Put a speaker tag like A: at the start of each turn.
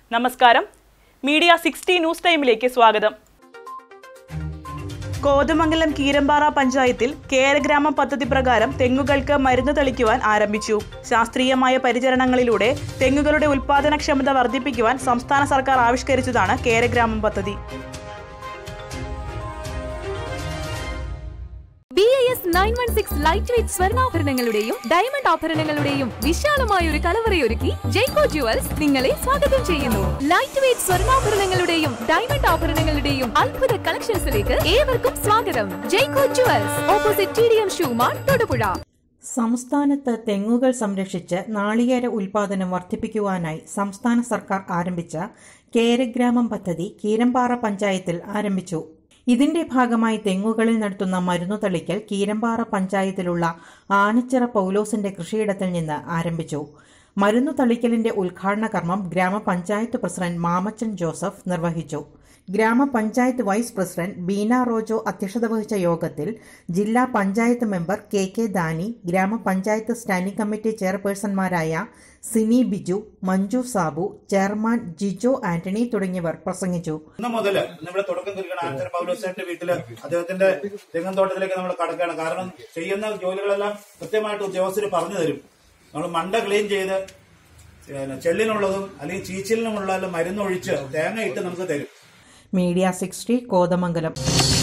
A: നമസ്കാരം media sixty news ടൈമിലേക്ക് സ്വാഗതം കോതമംഗലം കീരമ്പാറ പഞ്ചായത്തിൽ കേരഗ്രാമം പദ്ധതി പ്രകാരം തെങ്ങുകൾക്ക് മരുന്ന് തെളിക്കുവാൻ ആരംഭിച്ചു ശാസ്ത്രീയമായ പരിചരണങ്ങളിലൂടെ തെങ്ങുകളുടെ ഉൽപാദനക്ഷമത വർദ്ധിപ്പിക്കുവാൻ സംസ്ഥാന സർക്കാർ ആവിഷ്കരിച്ചതാണ് കേരഗ്രാമം പദ്ധതി
B: B I S nine one six light weight സ്വർണ്ണാഭരണങ്ങളുടെയും ഡയമണ്ട് ആഭരണങ്ങളുടെയും വിശാലമായ ഒരു കലവറയൊരുക്കി ജയ്കോ ജുവൽസ് നിങ്ങളെ സ്വാഗതം ചെയ്യുന്നു ലൈറ്റ് വെയ്റ്റ് സ്വർണ്ണാഭരണങ്ങളുടെയും ഡയമണ്ട് ആഭരണങ്ങളുടെയും അത്ഭുത കളക്ഷൻസിലേക്ക് ഏവർക്കും സ്വാഗതം Jayco jewels opposite T D M ഷൂമാർ തൊടുപുഴ
C: സംസ്ഥാനത്ത് തെങ്ങുകൾ സംരക്ഷിച്ച് നാളികേര ഉൽപാദനം വർദ്ധിപ്പിക്കുവാനായി സംസ്ഥാന സർക്കാർ ആരംഭിച്ച കേരഗ്രാമം പദ്ധതി കീരമ്പാറ പഞ്ചായത്തിൽ ആരംഭിച്ചു ഇതിന്റെ ഭാഗമായി തെങ്ങുകളിൽ നടത്തുന്ന മരുന്നു തളിക്കൽ കീരമ്പാറ പഞ്ചായത്തിലുള്ള ആനച്ചിറ പൗലോസിന്റെ കൃഷിയിടത്തിൽ നിന്ന് ആരംഭിച്ചു മരുന്നു തളിക്കലിന്റെ ഉദ്ഘാടന കർമ്മം ഗ്രാമപഞ്ചായത്ത് പ്രസിഡന്റ് മാമച്ചൻ ജോസഫ് നിർവഹിച്ചു ഗ്രാമപഞ്ചായത്ത് വൈസ് പ്രസിഡന്റ് ബീന റോജോ അധ്യക്ഷത വഹിച്ച യോഗത്തിൽ ജില്ലാ panchayat member K K Dani ഗ്രാമപഞ്ചായത്ത് സ്റ്റാൻഡിംഗ് കമ്മിറ്റി ചെയർപേഴ്സൺമാരായ സിനി ബിജു മഞ്ജു സാബു ചെയർമാൻ ജിജോ ആന്റണി തുടങ്ങിയവർ പ്രസംഗിച്ചു
D: ഇന്ന് മുതൽ നമ്മുടെ തുടക്കം കുറിക്കണം ആൻസർ പൗലോസാന്റെ വീട്ടില് അദ്ദേഹത്തിന്റെ തെങ്ങൻ തോട്ടത്തിലേക്ക് നമ്മൾ കടക്കുകയാണ് കാരണം ചെയ്യുന്ന ജോലികളെല്ലാം കൃത്യമായിട്ട് ഉദ്യോഗസ്ഥർ പറഞ്ഞു തരും നമ്മൾ മണ്ട ക്ലീൻ ചെയ്ത് പിന്നെ ചെല്ലിനുള്ളതും അല്ലെങ്കിൽ ചീച്ചിലിനുമുള്ള മരുന്നൊഴിച്ച് തേങ്ങ ഇട്ട് നമുക്ക് തരും
C: മീഡിയ സിക്സ്റ്റി കോതമംഗലം